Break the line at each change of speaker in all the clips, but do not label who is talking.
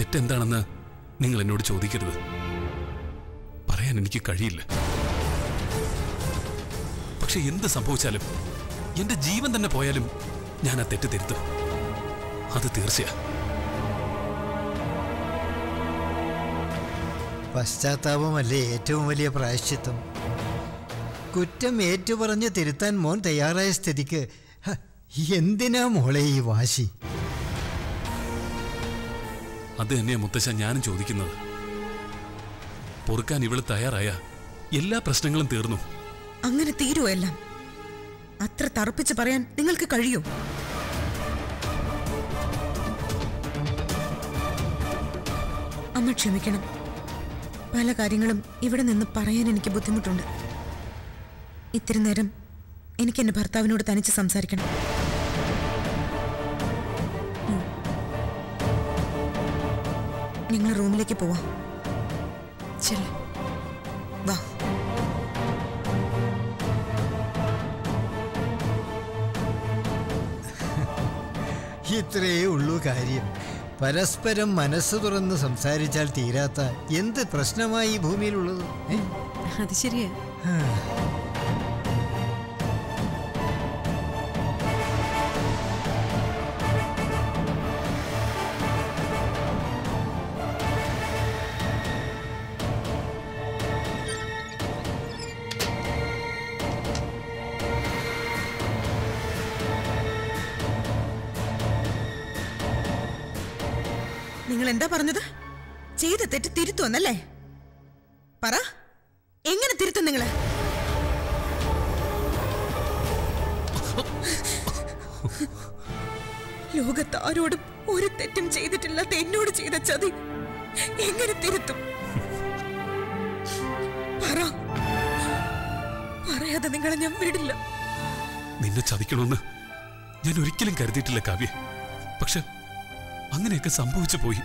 തെറ്റെന്താണെന്ന് നിങ്ങൾ എന്നോട് ചോദിക്കരുത് പറയാൻ എനിക്ക് കഴിയില്ല പക്ഷെ എന്ത് സംഭവിച്ചാലും എന്റെ ജീവൻ തന്നെ പോയാലും ഞാൻ ആ തെറ്റ് തിരുത്തും അത് തീർച്ചയാ
പശ്ചാത്താപമല്ലേ ഏറ്റവും വലിയ പ്രായശ്ചിത്തം കുറ്റം ഏറ്റുപറഞ്ഞ് തിരുത്താൻ മോൻ തയ്യാറായ സ്ഥിതിക്ക് ഹ, എന്തിനാ മോളെ ഈ വാശി
അത് തന്നെയാ മുത്തശ്ശ ഞാനും ചോദിക്കുന്നത് പൊറുക്കാൻ ഇവള് തയ്യാറായ എല്ലാ പ്രശ്നങ്ങളും തീർന്നു
അങ്ങനെ തീരുവോ എല്ലാം അത്ര തറപ്പിച്ച് പറയാൻ നിങ്ങൾക്ക് കഴിയോ അമ്മ ക്ഷമിക്കണം പല കാര്യങ്ങളും ഇവിടെ നിന്ന് പറയാൻ എനിക്ക് ബുദ്ധിമുട്ടുണ്ട് ഇത്തിരി നേരം എനിക്ക് എന്റെ ഭർത്താവിനോട് തനിച്ച് സംസാരിക്കണം ഉം. നിങ്ങൾ റൂമിലേക്ക് പോവാം ചെല്ല് വാ
ഇത്രയേ ഉള്ളൂ കാര്യം പരസ്പരം മനസ്സ് തുറന്ന് സംസാരിച്ചാൽ തീരാത്ത എന്ത് പ്രശ്നമായി ഈ ഭൂമിയിലുള്ളത് ഏ?
അത് ശരിയാ
നിങ്ങൾ എന്താ പറഞ്ഞത് ചെയ്ത തെറ്റ് തിരുത്തുവന്നല്ലേ പറ എങ്ങനെ തിരുത്തും നിങ്ങള് ലോകത്ത് ആരോടും ഒരു തെറ്റും ചെയ്തിട്ടില്ലാത്ത എന്നോട് ചെയ്ത ചതി എങ്ങനെ തിരുത്തും പറ പറയാതെ നിങ്ങളെ ഞാൻ വിടില്ല
നിന്നെ ചതിക്കണമെന്ന് ഞാൻ ഒരിക്കലും കരുതിയിട്ടില്ല കാവ്യ പക്ഷെ അങ്ങനെയൊക്കെ സംഭവിച്ചു പോയി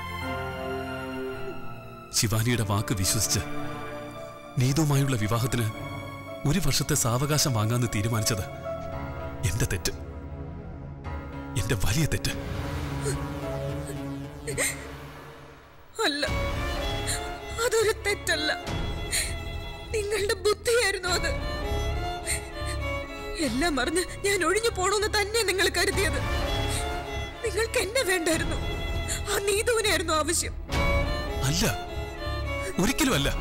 ശിവാനിയുടെ വാക്ക് വിശ്വസിച്ച് നീതുവുമായുള്ള വിവാഹത്തിന് ഒരു വർഷത്തെ സാവകാശം വാങ്ങാന്ന് തീരുമാനിച്ചത് എന്റെ തെറ്റ് എന്റെ വലിയ തെറ്റ്
അല്ല അതൊരു തെറ്റല്ല നിങ്ങളുടെ ബുദ്ധിയായിരുന്നു അത് എല്ലാം അറിഞ്ഞ് ഞാൻ ഒഴിഞ്ഞു പോണമെന്ന് തന്നെ നിങ്ങൾ കരുതിയത് നിങ്ങൾക്ക് എന്നെ വേണ്ടായിരുന്നു ആ നീതുവിനായിരുന്നു ആവശ്യം
അല്ല ഒരിക്കലും അല്ല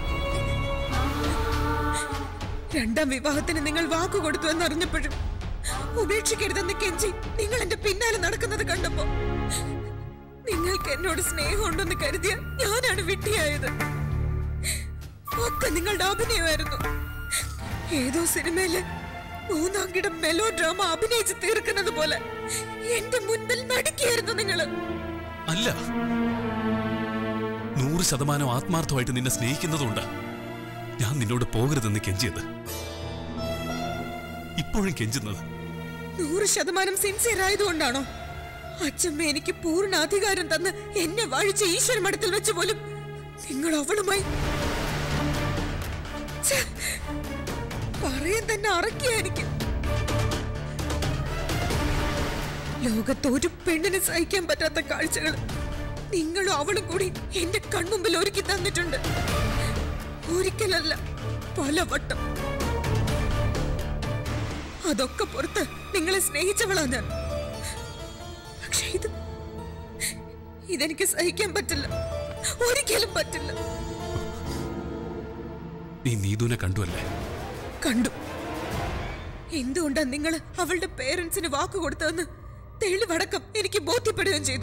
രണ്ടാം വിവാഹത്തിന് നിങ്ങൾ വാക്കു കൊടുത്തു എന്നറിഞ്ഞപ്പോഴും ഉപേക്ഷിക്കരുതെന്ന് കെഞ്ചി നിങ്ങൾ എന്റെ പിന്നാലെ നടക്കുന്നത് കണ്ടപ്പോ നിങ്ങൾക്ക് എന്നോട് സ്നേഹമുണ്ടെന്ന് കരുതിയ ഞാനാണ് വിട്ടിയായത് ഒക്കെ നിങ്ങളുടെ അഭിനയമായിരുന്നു ഏതോ സിനിമയില് മൂന്നാം കിടം മെലോ ഡ്രാമ അഭിനയിച്ച് തീർക്കുന്നത് പോലെ എന്റെ മുൻപിൽ നടിക്കായിരുന്നു നിങ്ങള്
അല്ല നൂറ് ശതമാനം ആത്മാർത്ഥമായിട്ട് നിന്നെ സ്നേഹിക്കുന്നതുകൊണ്ട് ഞാൻ നിന്നോട് പോകരുതെന്ന് കെഞ്ചിയത് ഇപ്പോഴും കെഞ്ചുന്നത്
നൂറ് ശതമാനം സിൻസിയർ ആയതുകൊണ്ടാണോ അച്ഛമ്മ എനിക്ക് പൂർണ്ണ അധികാരം തന്ന് എന്നെ വാഴിച്ച ഈശ്വര മഠത്തിൽ വെച്ച് പോലും നിങ്ങൾ അവളുമായി ഛെ, പറയാൻ തന്നെ അറക്കിയായിരിക്കും ലോകത്ത് ഒരു പെണ്ണിന് സഹിക്കാൻ പറ്റാത്ത കാഴ്ചകൾ നിങ്ങളും അവളും കൂടി എന്റെ കൺമുമ്പിൽ ഒരുക്കി തന്നിട്ടുണ്ട് ഒരിക്കലല്ല പലവട്ടം അതൊക്കെ പുറത്ത് നിങ്ങളെ സ്നേഹിച്ചവളാ ഞാൻ പക്ഷെ ഇത് ഇതെനിക്ക് സഹിക്കാൻ പറ്റില്ല ഒരിക്കലും പറ്റില്ല
നീ നീതുവിനെ കണ്ടുവല്ലേ
കണ്ടു എന്തുകൊണ്ടാ നിങ്ങൾ അവളുടെ പേരൻസിന് വാക്ക് കൊടുത്തതെന്ന് തെളിവടക്കം എനിക്ക് ബോധ്യപ്പെടുകയും ചെയ്തു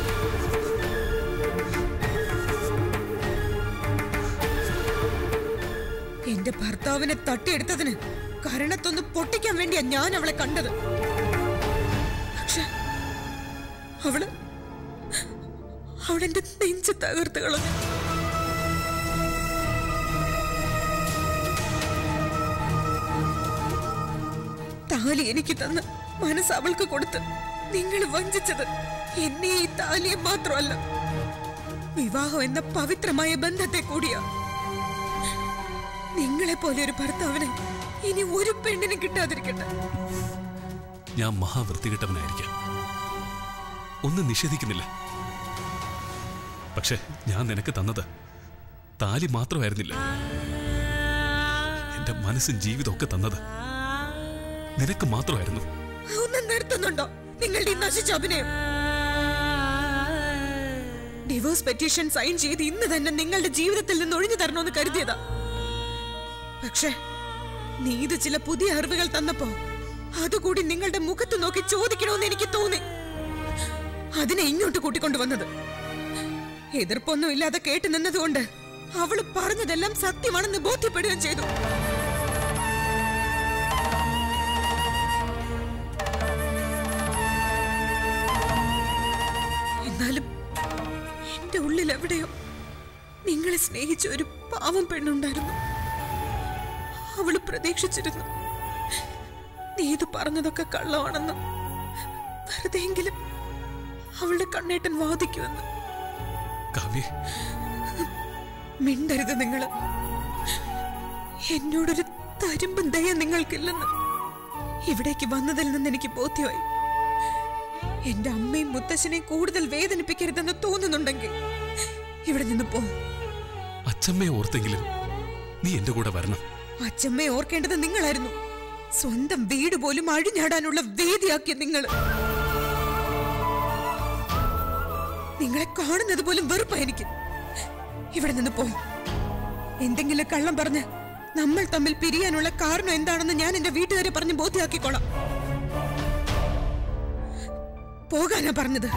എന്റെ ഭർത്താവിനെ തട്ടിയെടുത്തതിന് കരണത്തൊന്ന് പൊട്ടിക്കാൻ വേണ്ടിയാ ഞാൻ അവളെ കണ്ടത് പക്ഷെ അവള് അവളെന്റെ നെഞ്ച് തകർത്ത് കളഞ്ഞു താലി എനിക്ക് തന്ന് മനസ്സ് അവൾക്ക് കൊടുത്ത് നിങ്ങൾ വഞ്ചിച്ചത് എന്നെ ഈ താലിയെ മാത്രമല്ല വിവാഹം എന്ന പവിത്രമായ ബന്ധത്തെ കൂടിയാ നിങ്ങളെ പോലെ ഒരു ഭർത്താവിന് ഇനി ഒരു പെണ്ണിന് കിട്ടാതിരിക്കട്ടെ
ഞാൻ മഹാവൃത്തികെട്ടവനായിരിക്കാം ഒന്നും നിഷേധിക്കുന്നില്ല പക്ഷെ ഞാൻ നിനക്ക് തന്നത് താലി മാത്രമായിരുന്നില്ല എന്റെ മനസ്സും ജീവിതവും ഒക്കെ തന്നത് നിനക്ക് മാത്രമായിരുന്നു
ഒന്ന് നിർത്തുന്നുണ്ടോ നിങ്ങളുടെ ഈ നശിച്ച അഭിനയം ഡിവോഴ്സ് പെറ്റീഷൻ സൈൻ ചെയ്ത് ഇന്ന് തന്നെ നിങ്ങളുടെ ജീവിതത്തിൽ നിന്ന് ഒഴിഞ്ഞു തരണമെന്ന് കരുതിയതാ പക്ഷേ നീ ഇത് ചില പുതിയ അറിവുകൾ തന്നപ്പോ അതുകൂടി നിങ്ങളുടെ മുഖത്ത് നോക്കി ചോദിക്കണമെന്ന് എനിക്ക് തോന്നി അതിനെ ഇങ്ങോട്ട് കൂട്ടിക്കൊണ്ടുവന്നത് എതിർപ്പൊന്നും ഇല്ലാതെ കേട്ടു നിന്നതുകൊണ്ട് അവള് പറഞ്ഞതെല്ലാം സത്യമാണെന്ന് ബോധ്യപ്പെടുകയും ചെയ്തു എന്നാലും എന്റെ ഉള്ളിൽ എവിടെയോ നിങ്ങളെ സ്നേഹിച്ച ഒരു പാവം പെണ്ണുണ്ടായിരുന്നു അവള് പ്രതീക്ഷിച്ചിരുന്നു നീ ഇത് പറഞ്ഞതൊക്കെ കള്ളമാണെന്ന് വെറുതെയെങ്കിലും അവളുടെ കണ്ണേട്ടൻ വാദിക്കുമെന്ന്
കാവ്യ
മിണ്ടരുത് നിങ്ങള് എന്നോടൊരു തരുമ്പും ദയ നിങ്ങൾക്കില്ലെന്ന് ഇവിടേക്ക് വന്നതിൽ നിന്ന് എനിക്ക് ബോധ്യമായി എന്റെ അമ്മയും മുത്തശ്ശനെയും കൂടുതൽ വേദനിപ്പിക്കരുതെന്ന് തോന്നുന്നുണ്ടെങ്കിൽ ഇവിടെ നിന്ന് പോ
അച്ഛമ്മയെ ഓർത്തെങ്കിലും നീ എന്റെ കൂടെ വരണം
അച്ഛമ്മയെ ഓർക്കേണ്ടത് നിങ്ങളായിരുന്നു സ്വന്തം വീട് പോലും അഴിഞ്ഞാടാനുള്ള വേദിയാക്കിയ നിങ്ങൾ നിങ്ങളെ കാണുന്നത് പോലും വെറുപ്പാ എനിക്ക് ഇവിടെ നിന്ന് പോ എന്തെങ്കിലും കള്ളം പറഞ്ഞ് നമ്മൾ തമ്മിൽ പിരിയാനുള്ള കാരണം എന്താണെന്ന് ഞാൻ എന്റെ വീട്ടുകാരെ പറഞ്ഞ് ബോധ്യമാക്കിക്കോളാം പോകാനാ പറഞ്ഞത്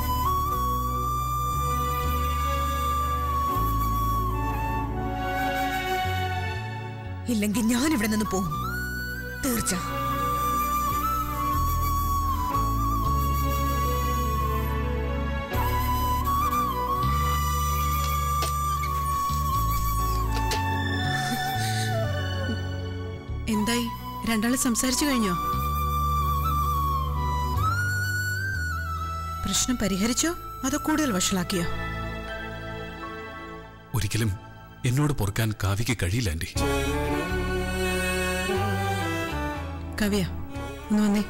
ഇല്ലെങ്കിൽ ഞാൻ ഇവിടെ നിന്ന് പോകും തീർച്ച
എന്തായി രണ്ടാള് സംസാരിച്ചു കഴിഞ്ഞോ പ്രശ്നം പരിഹരിച്ചോ അതോ കൂടുതൽ വഷളാക്കിയോ
ഒരിക്കലും എന്നോട് പൊറുക്കാൻ കാവ്യക്ക് കഴിയില്ല ആന്റി
കവിയ ഒന്ന് വന്നേ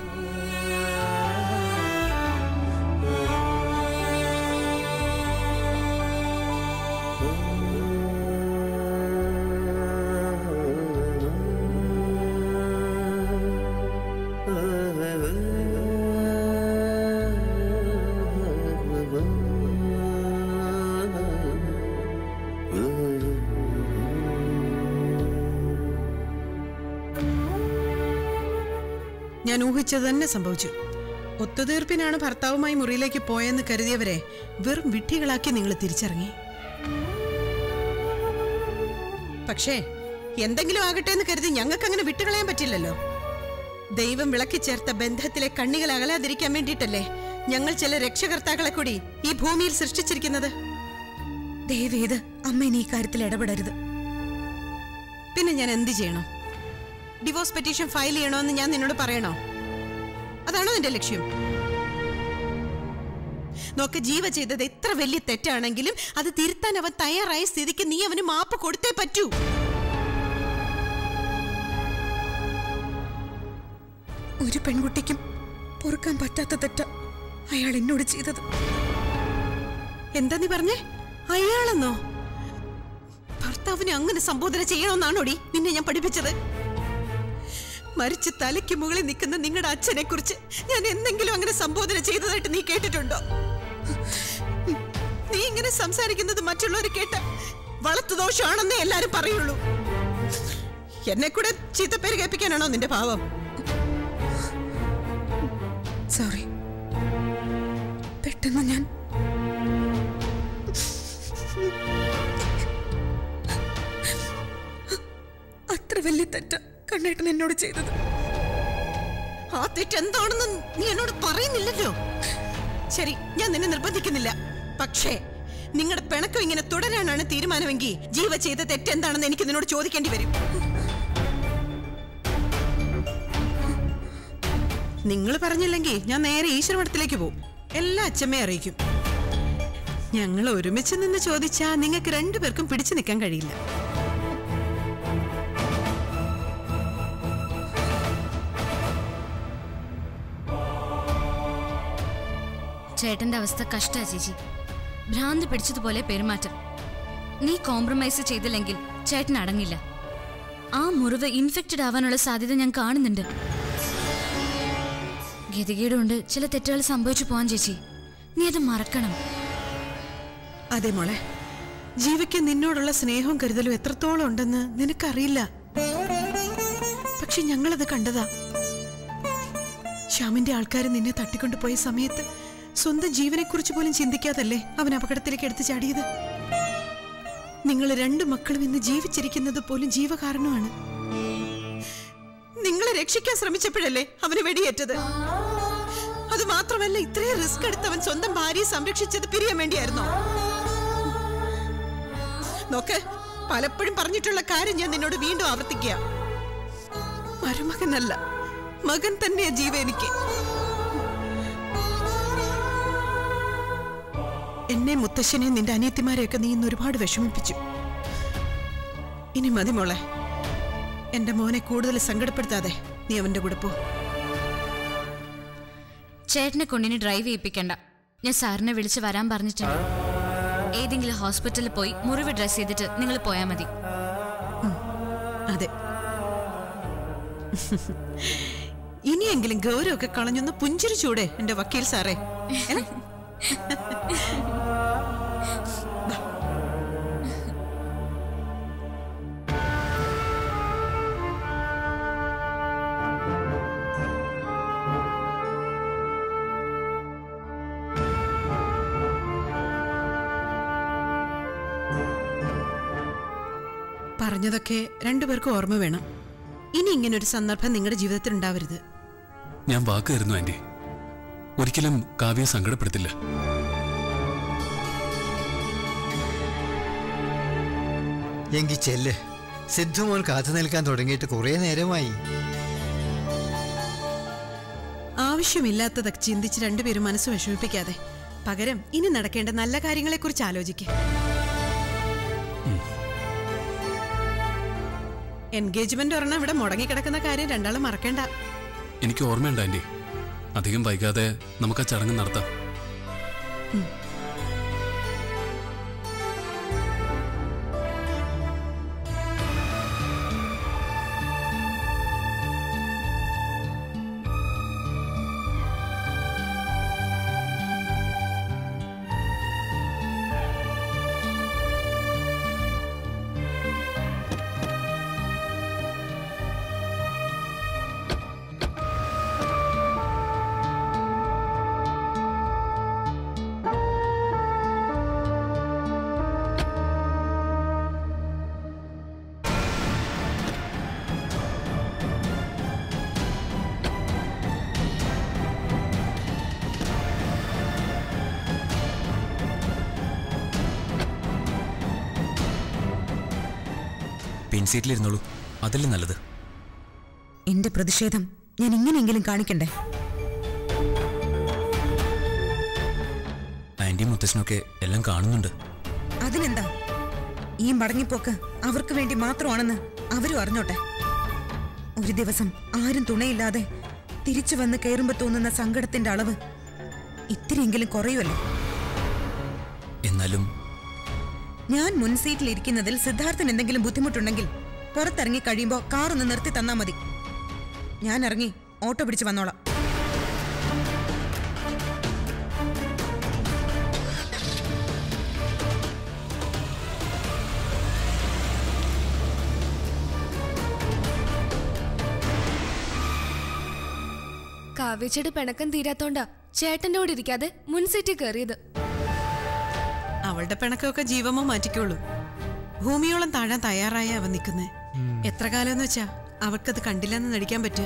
ഞാൻ ഊഹിച്ചത് തന്നെ സംഭവിച്ചു ഒത്തുതീർപ്പിനാണ് ഭർത്താവുമായി മുറിയിലേക്ക് പോയെന്ന് കരുതിയവരെ വെറും വിഡ്ഢികളാക്കി നിങ്ങൾ തിരിച്ചറിങ്ങി പക്ഷേ എന്തെങ്കിലും ആകട്ടെ എന്ന് കരുതി ഞങ്ങൾക്ക് അങ്ങനെ വിട്ടുകളയാൻ പറ്റില്ലല്ലോ ദൈവം വിളക്കി ചേർത്ത ബന്ധത്തിലെ കണ്ണികൾ അകലാതിരിക്കാൻ വേണ്ടിയിട്ടല്ലേ ഞങ്ങൾ ചില രക്ഷകർത്താക്കളെ കൂടി ഈ ഭൂമിയിൽ സൃഷ്ടിച്ചിരിക്കുന്നത്
ദയവേത് അമ്മ ഇനി ഈ കാര്യത്തിൽ ഇടപെടരുത്
പിന്നെ ഞാൻ എന്ത് ചെയ്യണം ഡിവോഴ്സ് പെറ്റീഷൻ ഫയൽ ചെയ്യണമെന്ന് ഞാൻ നിന്നോട് പറയണോ അതാണോ നിന്റെ ലക്ഷ്യം നോക്ക് ജീവ ചെയ്തത് എത്ര വലിയ തെറ്റാണെങ്കിലും അത് തിരുത്താൻ അവൻ തയ്യാറായ സ്ഥിതിക്ക് നീ അവന് മാപ്പ് കൊടുത്തേ പറ്റൂ
ഒരു പെൺകുട്ടിക്കും പൊറുക്കാൻ പറ്റാത്ത തെറ്റ അയാൾ എന്നോട് ചെയ്തത്
എന്താ നീ പറഞ്ഞേ അയാളെന്നോ ഭർത്താവിനെ അങ്ങനെ സംബോധന ചെയ്യണമെന്നാണോടി നിന്നെ ഞാൻ പഠിപ്പിച്ചത് മരിച്ച് തലയ്ക്ക് മുകളിൽ നിൽക്കുന്ന നിങ്ങളുടെ അച്ഛനെ കുറിച്ച് ഞാൻ എന്തെങ്കിലും അങ്ങനെ സംബോധന ചെയ്തതായിട്ട് നീ കേട്ടിട്ടുണ്ടോ നീ ഇങ്ങനെ സംസാരിക്കുന്നത് മറ്റുള്ളവർ കേട്ട വളർത്തു ദോഷമാണെന്നേ എല്ലാരും പറയുള്ളൂ എന്നെ കൂടെ ചീത്തപ്പേര് കേൾപ്പിക്കാനാണോ നിന്റെ ഭാവം
സോറി പെട്ടെന്ന് ഞാൻ അത്ര വലിയ തെറ്റ കണ്ണേട്ടൻ എന്നോട് ചെയ്തത്
ആ തെറ്റ് എന്താണെന്ന് നീ എന്നോട് പറയുന്നില്ലല്ലോ ശരി ഞാൻ നിന്നെ നിർബന്ധിക്കുന്നില്ല പക്ഷേ നിങ്ങളുടെ പിണക്കം ഇങ്ങനെ തുടരാനാണ് തീരുമാനമെങ്കിൽ ജീവ ചെയ്ത തെറ്റെന്താണെന്ന് എനിക്ക് നിന്നോട് ചോദിക്കേണ്ടി വരും നിങ്ങൾ പറഞ്ഞില്ലെങ്കിൽ ഞാൻ നേരെ ഈശ്വരമഠത്തിലേക്ക് പോകും എല്ലാ അച്ഛമ്മയെ അറിയിക്കും ഞങ്ങൾ ഒരുമിച്ച് നിന്ന് ചോദിച്ചാ നിങ്ങൾക്ക് രണ്ടുപേർക്കും പിടിച്ചു നിൽക്കാൻ കഴിയില്ല
ചേട്ടന്റെ അവസ്ഥ കഷ്ടാ ചേച്ചി ഭ്രാന്ത് പിടിച്ചതുപോലെ പെരുമാറ്റം നീ കോംപ്രമൈസ് ചെയ്തില്ലെങ്കിൽ ചേട്ടൻ അടങ്ങില്ല ആ മുറിവ് ഇൻഫെക്റ്റഡ് ആവാനുള്ള സാധ്യത ഞാൻ കാണുന്നുണ്ട് ഗതികേടുകൊണ്ട് ചില തെറ്റുകൾ സംഭവിച്ചു പോവാൻ ചേച്ചി നീ അത് മറക്കണം
അതെ മോളെ ജീവയ്ക്ക് നിന്നോടുള്ള സ്നേഹവും കരുതലും എത്രത്തോളം ഉണ്ടെന്ന് നിനക്കറിയില്ല പക്ഷെ ഞങ്ങളത് കണ്ടതാ ശ്യാമിന്റെ ആൾക്കാർ നിന്നെ തട്ടിക്കൊണ്ടുപോയ സമയത്ത് സ്വന്തം ജീവനെക്കുറിച്ച് പോലും ചിന്തിക്കാതല്ലേ അവൻ അപകടത്തിലേക്ക് എടുത്തു ചാടിയത് നിങ്ങൾ രണ്ടു മക്കളും ഇന്ന് ജീവിച്ചിരിക്കുന്നത് പോലും ജീവകാരണമാണ് നിങ്ങളെ രക്ഷിക്കാൻ ശ്രമിച്ചപ്പോഴല്ലേ അവന് വെടിയേറ്റത് അത് മാത്രമല്ല ഇത്രയും റിസ്ക് എടുത്ത് അവൻ സ്വന്തം ഭാര്യയെ സംരക്ഷിച്ചത് പിരിയാൻ വേണ്ടിയായിരുന്നോ നോക്ക് പലപ്പോഴും പറഞ്ഞിട്ടുള്ള കാര്യം ഞാൻ നിന്നോട് വീണ്ടും ആവർത്തിക്കുക മരുമകനല്ല മകൻ തന്നെയാ ജീവ എനിക്ക് എന്നെ മുത്തശ്ശനെ നിന്റെ അനിയത്തിമാരെയൊക്കെ നീ ഇന്ന് ഒരുപാട് വിഷമിപ്പിച്ചു ഇനി മതി മോളെ എന്റെ മോനെ കൂടുതൽ സങ്കടപ്പെടുത്താതെ നീ അവന്റെ കൂടെ പോ
ചേട്ടനെ കൊണ്ടിനി ഡ്രൈവ് ചെയ്യിപ്പിക്കണ്ട ഞാൻ സാറിനെ വിളിച്ച് വരാൻ പറഞ്ഞിട്ടുണ്ട് ഏതെങ്കിലും ഹോസ്പിറ്റലിൽ പോയി മുറിവ് ഡ്രസ് ചെയ്തിട്ട് നിങ്ങൾ പോയാൽ മതി
അതെ ഇനിയെങ്കിലും ഗൗരവമൊക്കെ കളഞ്ഞൊന്ന് പുഞ്ചിരിച്ചൂടെ എന്റെ വക്കീൽ സാറേ ഏ? പറഞ്ഞതൊക്കെ രണ്ടുപേർക്കും ഓർമ്മ വേണം ഇനി ഇങ്ങനൊരു സന്ദർഭം നിങ്ങളുടെ ജീവിതത്തിൽ ഉണ്ടാവരുത്
ഞാൻ വാക്ക് തരുന്നു ആന്റി ഒരിക്കലും കാവ്യെ സങ്കടപ്പെടുത്തില്ല
എങ്കി ചെല്ല് സിദ്ധുമോൻ കാത്തു നിൽക്കാൻ തുടങ്ങിയിട്ട് കുറേ നേരമായി
ആവശ്യമില്ലാത്തതൊക്കെ ചിന്തിച്ച് രണ്ടുപേരും മനസ്സ് വിഷമിപ്പിക്കാതെ പകരം ഇനി നടക്കേണ്ട നല്ല കാര്യങ്ങളെക്കുറിച്ച് ആലോചിക്കുക എൻഗേജ്മെന്റ് ഒരെണ്ണം ഇവിടെ മുടങ്ങിക്കിടക്കുന്ന കാര്യം രണ്ടാളും മറക്കണ്ട
എനിക്ക് ഓർമ്മയുണ്ട് ആന്റി അധികം വൈകാതെ നമുക്ക് ആ ചടങ്ങ് നടത്താം
പിൻസീറ്റിലിരുന്നോളൂ അതല്ലേ നല്ലത്
എന്റെ പ്രതിഷേധം ഞാൻ ഇങ്ങനെയെങ്കിലും കാണിക്കണ്ടേ
ആന്റിയും മുത്തശ്ശനൊക്കെ എല്ലാം കാണുന്നുണ്ട്
അതിനെന്താ ഈ മടങ്ങിപ്പോക്ക് അവർക്ക് വേണ്ടി മാത്രമാണെന്ന് അവരും അറിഞ്ഞോട്ടെ ഒരു ദിവസം ആരും തുണയില്ലാതെ തിരിച്ചു വന്ന് കയറുമ്പോ തോന്നുന്ന സങ്കടത്തിന്റെ അളവ് ഇത്തിരിയെങ്കിലും കുറയുമല്ലോ
എന്നാലും
ഞാൻ മുൻ സീറ്റിൽ ഇരിക്കുന്നതിൽ സിദ്ധാർത്ഥന് എന്തെങ്കിലും ബുദ്ധിമുട്ടുണ്ടെങ്കിൽ പുറത്തിറങ്ങി കഴിയുമ്പോ കാർ ഒന്ന് നിർത്തി തന്നാ മതി ഞാൻ ഇറങ്ങി ഓട്ടോ പിടിച്ച് വന്നോളാം
കാവ്യച്ചയുടെ പിണക്കം തീരാത്തോണ്ടാ ചേട്ടന്റെ കൂടെ ഇരിക്കാതെ മുൻ സീറ്റിൽ കയറിയത്
അവളുടെ പിണക്കമൊക്കെ ജീവമോ മാറ്റിക്കോളൂ ഭൂമിയോളം താഴാൻ തയ്യാറായ അവൻ നിൽക്കുന്നേ എത്ര കാലം എന്ന് വെച്ചാ അവൾക്കത് കണ്ടില്ലെന്ന് നടിക്കാൻ പറ്റുക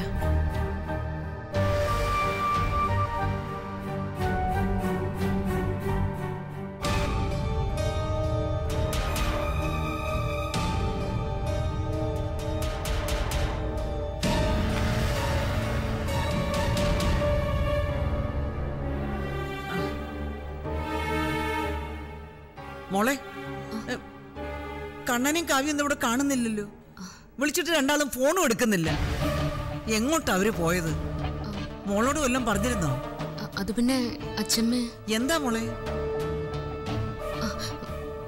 മോളെ എ, കണ്ണനെയും കാവ്യൊന്നും ഇവിടെ കാണുന്നില്ലല്ലോ വിളിച്ചിട്ട് രണ്ടാളും ഫോണും എടുക്കുന്നില്ല എങ്ങോട്ടാ അവര് പോയത് മോളോട് വല്ലതും പറഞ്ഞിരുന്നോ
അ- അത് പിന്നെ അച്ഛമ്മ
എന്താ മോളെ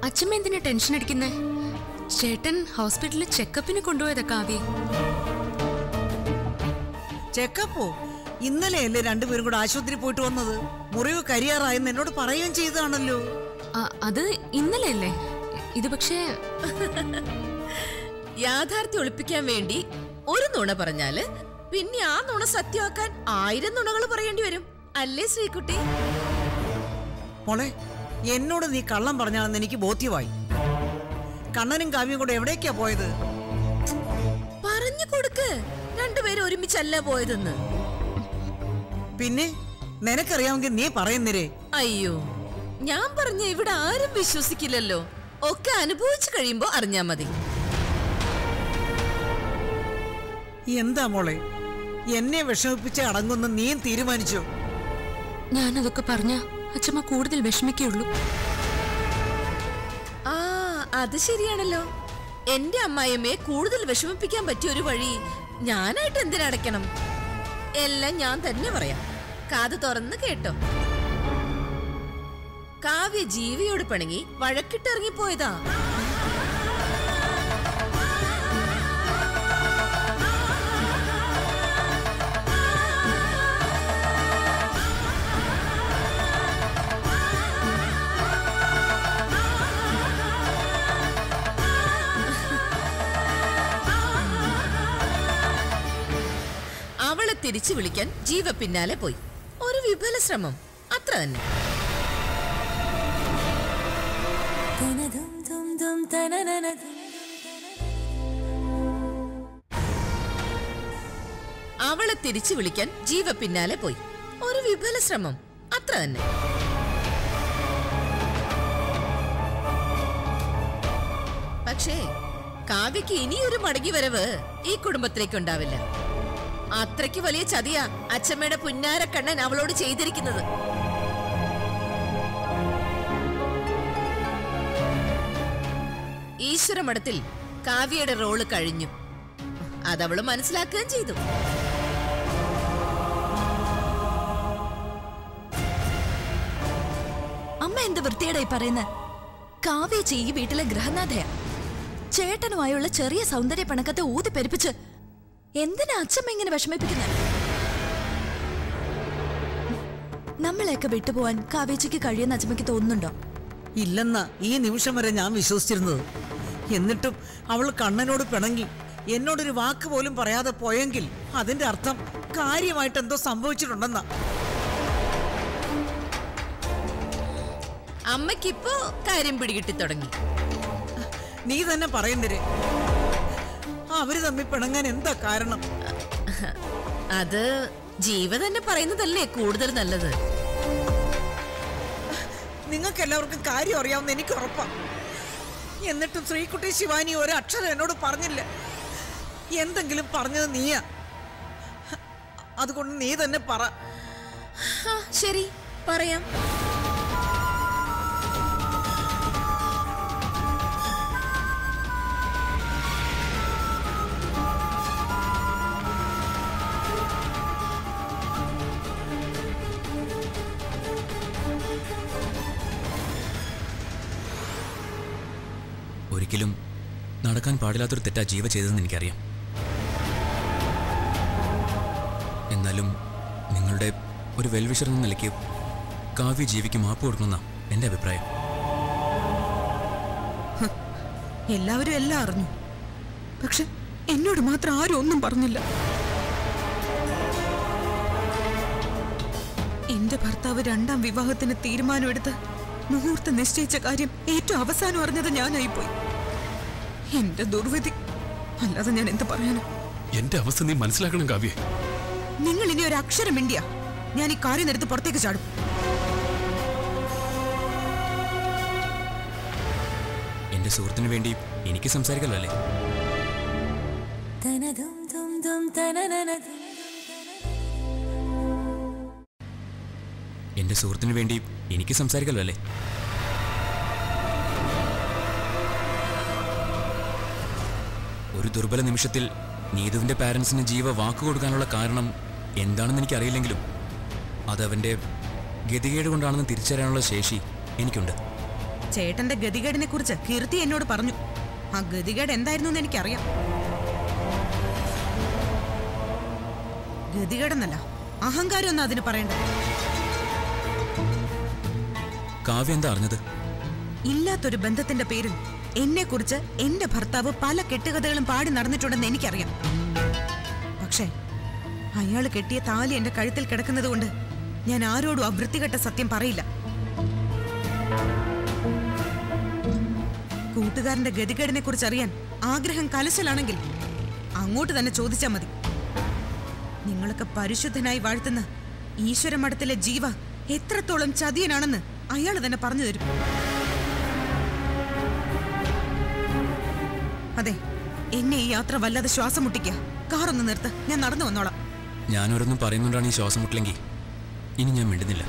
അച്ഛമ്മ എന്തിനാ ടെൻഷൻ അടിക്കുന്നേ ചേട്ടൻ ഹോസ്പിറ്റലിൽ ചെക്കപ്പിന് കൊണ്ടുപോയതാ കാവ്യ
ചെക്കപ്പോ ഇന്നലെയല്ലേ രണ്ടുപേരും കൂടെ ആശുപത്രി പോയിട്ട് വന്നത് മുറിവ് കരിയാറായെന്ന് എന്നോട് പറയുകയും ചെയ്തതാണല്ലോ
ആ, അത് ഇന്നലെ അല്ലേ ഇത് പക്ഷേ
യാഥാർത്ഥ്യം ഒളിപ്പിക്കാൻ വേണ്ടി ഒരു നുണ പറഞ്ഞാല് പിന്നെ ആ നുണ സത്യമാക്കാൻ ആയിരം നുണകൾ പറയേണ്ടി വരും അല്ലേ ശ്രീകുട്ടി
മോളെ എന്നോട് നീ കള്ളം പറഞ്ഞാണെന്ന് എനിക്ക് ബോധ്യമായി കണ്ണനും കാവ്യം കൂടെ എവിടേക്കാ പോയത്
പറഞ്ഞു കൊടുക്ക് രണ്ടുപേരും ഒരുമിച്ചല്ല പോയതെന്ന്
പിന്നെ നിനക്കറിയാമെങ്കിൽ നീ പറയുന്നിരേ
അയ്യോ ഞാൻ പറഞ്ഞ ഇവിടെ ആരും വിശ്വസിക്കില്ലല്ലോ ഒക്കെ അനുഭവിച്ചു കഴിയുമ്പോ അറിഞ്ഞാ മതി
എന്താ മോളെ എന്നെ വിഷമിപ്പിച്ച് അടങ്ങുന്ന നീയും തീരുമാനിച്ചോ
ഞാനതൊക്കെ പറഞ്ഞ അച്ഛമ്മ കൂടുതൽ വിഷമിക്കുള്ളൂ
ആ അത് ശരിയാണല്ലോ എന്റെ അമ്മായിയമ്മയെ കൂടുതൽ വിഷമിപ്പിക്കാൻ പറ്റിയ ഒരു വഴി ഞാനായിട്ട് എന്തിനടയ്ക്കണം എല്ലാം ഞാൻ തന്നെ പറയാം കാത് തുറന്ന് കേട്ടോ കാവ്യ ജീവിയോട് പിണങ്ങി വഴക്കിട്ടിറങ്ങിപ്പോയതാ അവളെ തിരിച്ചു വിളിക്കാൻ ജീവ പിന്നാലെ പോയി ഒരു വിഫല ശ്രമം അത്ര തന്നെ അവളെ തിരിച്ചു വിളിക്കാൻ ജീവ പിന്നാലെ പോയി ഒരു വിഫല ശ്രമം അത്ര തന്നെ പക്ഷേ കാവ്യക്ക് ഇനിയൊരു മടങ്ങി വരവ് ഈ കുടുംബത്തിലേക്ക് ഉണ്ടാവില്ല അത്രയ്ക്ക് വലിയ ചതിയാ അച്ഛമ്മയുടെ പുന്നാരക്കണ്ണൻ അവളോട് ചെയ്തിരിക്കുന്നത് ഈശ്വരമഠത്തിൽ കാവ്യയുടെ റോള് കഴിഞ്ഞു അതവള് മനസ്സിലാക്കുകയും ചെയ്തു
അമ്മ എന്ത് വൃത്തിയേടായി പറയുന്നത് കാവ്യ ഈ വീട്ടിലെ ഗ്രഹനാഥയാ ചേട്ടനുമായുള്ള ചെറിയ സൗന്ദര്യ പിണക്കത്തെ ഊതി പെരുപ്പിച്ച് എന്തിനാ അച്ഛമ്മ ഇങ്ങനെ വിഷമിപ്പിക്കുന്നത് നമ്മളെയൊക്കെ വിട്ടുപോവാൻ കാവേച്ചിക്ക് കഴിയുന്ന അച്ഛമ്മയ്ക്ക് തോന്നുന്നുണ്ടോ
ഇല്ലെന്ന ഈ നിമിഷം വരെ ഞാൻ വിശ്വസിച്ചിരുന്നത് എന്നിട്ടും അവൾ കണ്ണനോട് പിണങ്ങി എന്നോടൊരു വാക്ക് പോലും പറയാതെ പോയെങ്കിൽ അതിന്റെ അർത്ഥം കാര്യമായിട്ട് എന്തോ സംഭവിച്ചിട്ടുണ്ടെന്നാ
അമ്മയ്ക്കിപ്പോ കാര്യം പിടികിട്ടി തുടങ്ങി
നീ തന്നെ പറയണ്ടേ അവര് തമ്മിൽ പിണങ്ങാൻ എന്താ കാരണം
അത് ജീവ തന്നെ പറയുന്നതല്ലേ കൂടുതൽ നല്ലത്
നിങ്ങൾക്ക് എല്ലാവർക്കും കാര്യം അറിയാവുന്ന എനിക്ക് ഉറപ്പാ എന്നിട്ടും ശ്രീകുട്ടി ശിവാനി ഒരു അക്ഷരം എന്നോട് പറഞ്ഞില്ല എന്തെങ്കിലും പറഞ്ഞത് നീയാ അതുകൊണ്ട് നീ തന്നെ പറ
ആ, ശരി പറയാം
ഒരിക്കലും നടക്കാൻ പാടില്ലാത്തൊരു തെറ്റാ ജീവ ചെയ്തതെന്ന് എനിക്കറിയാം എന്നാലും നിങ്ങളുടെ ഒരു വെൽവിഷർ എന്ന നിലയ്ക്ക് കാവ്യ ജീവിക്ക് മാപ്പ് കൊടുക്കണമെന്നാ എൻ്റെ അഭിപ്രായം
എല്ലാവരും എല്ലാം അറിഞ്ഞു പക്ഷെ എന്നോട് മാത്രം ആരും ഒന്നും പറഞ്ഞില്ല എന്റെ ഭർത്താവ് രണ്ടാം വിവാഹത്തിന് തീരുമാനമെടുത്ത് മുഹൂർത്തം നിശ്ചയിച്ച കാര്യം ഏറ്റവും അവസാനം അറിഞ്ഞത് ഞാനായിപ്പോയി എന്റെ ദുർവിധി അല്ലാതെ ഞാൻ എന്ത് പറയാനാ
എന്റെ അവസ്ഥ നീ മനസ്സിലാക്കണം കാവ്യേ
നിങ്ങൾ ഇനി ഒരു അക്ഷരം മിണ്ടിയ ഞാൻ ഈ കാര്യം എടുത്ത് പുറത്തേക്ക് ചാടും
എൻ്റെ സുഹൃത്തിന് വേണ്ടി എനിക്ക് സംസാരിക്കല്ലോ അല്ലേ എൻ്റെ സുഹൃത്തിന് വേണ്ടി എനിക്ക് സംസാരിക്കല്ലോ അല്ലേ ഒരു ദുർബല നിമിഷത്തിൽ നീതുവിൻ്റെ പാരൻസിന് ജീവ വാക്ക് കൊടുക്കാനുള്ള കാരണം എന്താണെന്ന് എനിക്കറിയില്ലെങ്കിലും അതവൻ്റെ ഗതികേട് കൊണ്ടാണെന്ന് തിരിച്ചറിയാനുള്ള ശേഷി എനിക്കുണ്ട്
ചേട്ടന്റെ ഗതികേടിനെ കുറിച്ച് കീർത്തി എന്നോട് പറഞ്ഞു ആ ഗതികേട് എന്തായിരുന്നു എന്ന് എനിക്കറിയാം ഗതികേടെന്നല്ല അഹങ്കാരം ഒന്നും അതിന് പറയണ്ട
കാവ്യ എന്താ അറിഞ്ഞത്
ഇല്ലാത്തൊരു ബന്ധത്തിന്റെ പേരിൽ എന്നെ കുറിച്ച് എന്റെ ഭർത്താവ് പല കെട്ടുകഥകളും പാടി നടന്നിട്ടുണ്ടെന്ന് എനിക്കറിയാം പക്ഷേ അയാൾ കെട്ടിയ താലി എന്റെ കഴുത്തിൽ കിടക്കുന്നത് കൊണ്ട് ഞാൻ ആരോടും ആ വൃത്തികെട്ട സത്യം പറയില്ല കൂട്ടുകാരന്റെ ഗതികേടിനെ കുറിച്ച് അറിയാൻ ആഗ്രഹം കലശലാണെങ്കിൽ അങ്ങോട്ട് തന്നെ ചോദിച്ചാൽ മതി നിങ്ങളൊക്കെ പരിശുദ്ധനായി വാഴ്ത്തുന്ന ഈശ്വരമഠത്തിലെ ജീവ എത്രത്തോളം ചതിയനാണെന്ന് അയാൾ തന്നെ പറഞ്ഞു തരും അതെ എന്നെ ഈ യാത്ര വല്ലാതെ ശ്വാസം മുട്ടിക്കുക കാറൊന്ന് നിർത്ത് ഞാൻ നടന്നു വന്നോളാം
ഞാനോരൊന്നും പറയുന്നുണ്ടാണ് ഈ ശ്വാസം മുട്ടില്ലെങ്കിൽ ഇനി ഞാൻ മിണ്ടുന്നില്ല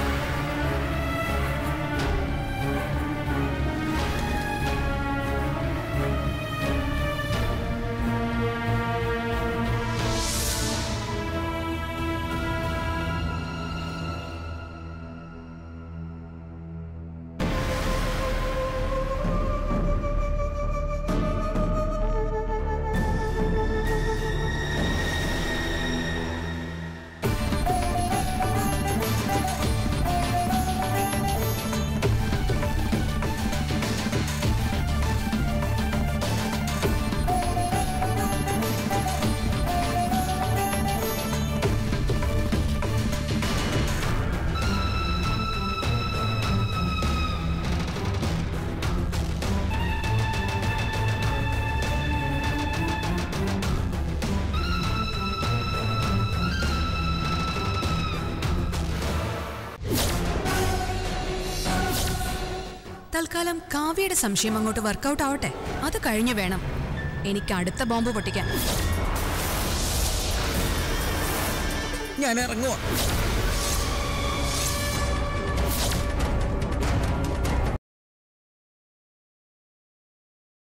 തൽക്കാലം കാവ്യയുടെ സംശയം അങ്ങോട്ട് വർക്കൗട്ട് ആവട്ടെ അത് കഴിഞ്ഞു വേണം എനിക്ക് അടുത്ത ബോംബ് പൊട്ടിക്കാൻ
ഞാൻ ഇറങ്ങുവാ